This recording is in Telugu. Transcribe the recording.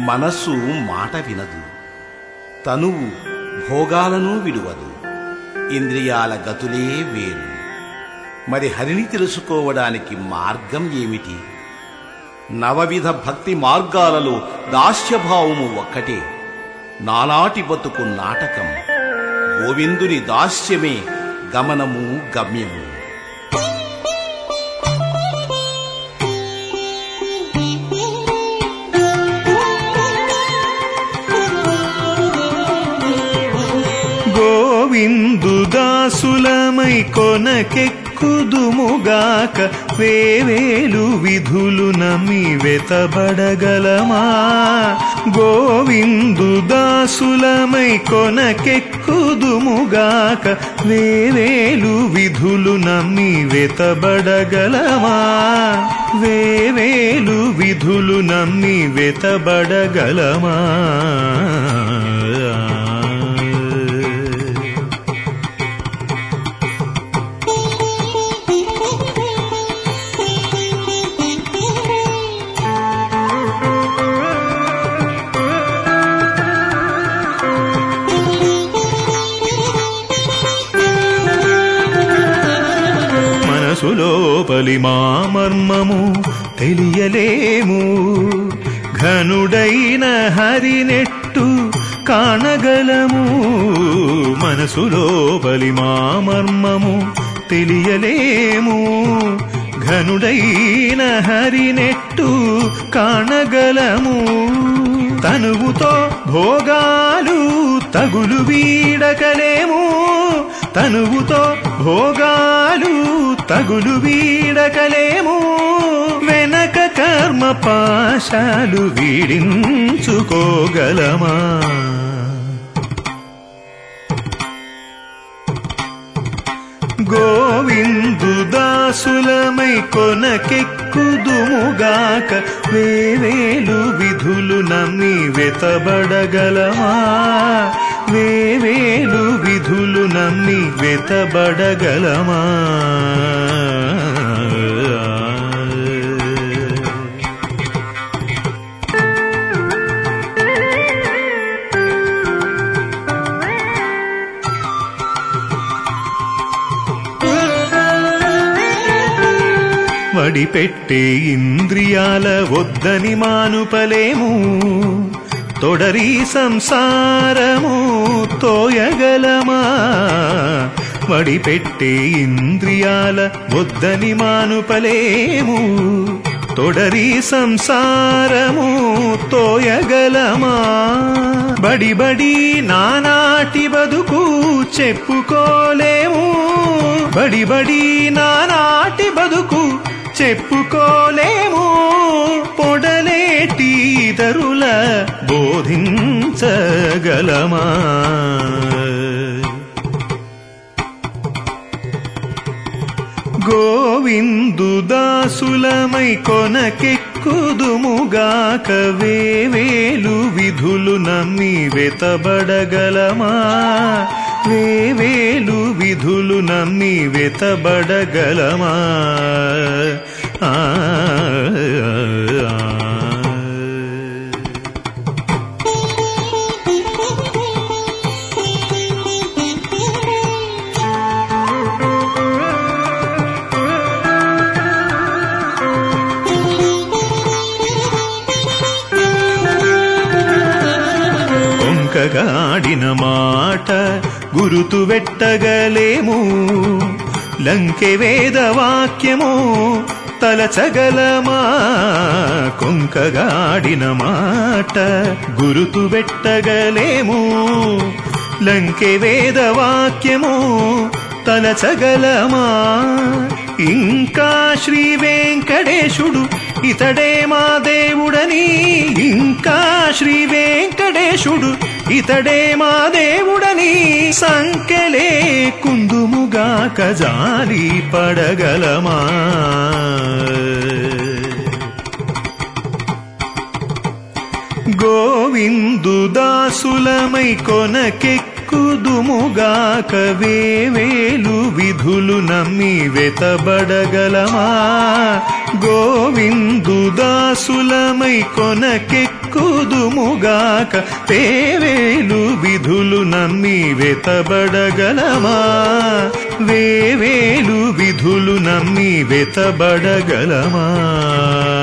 మనస్సు మాట వినదు తనువు భోగాలను విడువదు ఇంద్రియాల గతులే వేరు మరి హరిని తెలుసుకోవడానికి మార్గం ఏమిటి నవవిధ భక్తి మార్గాలలో దాస్యభావము ఒక్కటే నానాటి బతుకు నాటకం గోవిందుని దాస్యమే గమనము గమ్యము గోవిందు దాసులమై కొనకెక్కుదుముగాక వేవేలు విధులు నమ్మి వెతబడగలమా గోవిందు దాసులమై కొనకెక్కుదుముగాక వేవేలు విధులు నమ్మి వెతబడగలమా వేవేలు విధులు నమ్మి వెతబడగలమా మనసులోపలి మా మర్మము తెలియలేము ఘనుడైన హరినెట్టు కాణగలము మనసులోపలి మా మర్మము తెలియలేము ఘనుడైన హరినెట్టు కాణగలము తనువుతో భోగాలు తగులు వీడకలేము తనువుతో భోగాలు తగులు వీడకలేము వెనక కర్మ పాశాలు వీడించుకోగలమా గోవిందు దాసులమై కొనకెక్కుదుముగాక వేవేలు విధులు నమ్మి వెతబడగలమా వేవేలు విధులు నమ్మి వెతబడగలమా వడిపెట్టే ఇంద్రియాల వద్దని మానుపలేము తొడరి సంసారము తోయగలమా వడిపెట్టే ఇంద్రియాల వద్దని మానుపలేము తొడరి సంసారము తోయగలమా బడి బడి నానాటి బతుకు చెప్పుకోలేము బడి బడి నానాటి బతుకు చెప్పుకోలేము పొడలేటి ఇతరుల బోధించగలమా గోవిందు దాసులమై కొనకెక్కుదుముగాక వేవేలు విధులు నమ్మి వెతబడగలమా వేవేలు విధులు నమ్మి వెతబడగలమా ఆ కొంకగాడిన మాట గురుతు వెట్టగలేము లంకె వేద వాక్యము తలచగలమా కొంకగాడిన మాట గురుతు వెట్టగలేము లంకె వేద వాక్యము తలచగలమా ఇంకా శ్రీ వెంకటేశుడు ఇతడే మా దేవుడని ఇంకా శ్రీ వెంకటేశుడు ఇతడే మా దేవుడని సంకెలే కుందుముగా కజాలి పడగలమా గోవిందు దాసులమై కొనకెక్కుదుముగాక వేవేలు విధులు నమ్మి వెతబడగలమా గోవిందు దాసులమై కొనకెక్కు బ్రతుకుదుముగాక వేవేలు విధులు నమ్మి వెతబడగలమా వేవేలు విధులు నమ్మి వెతబడగలమా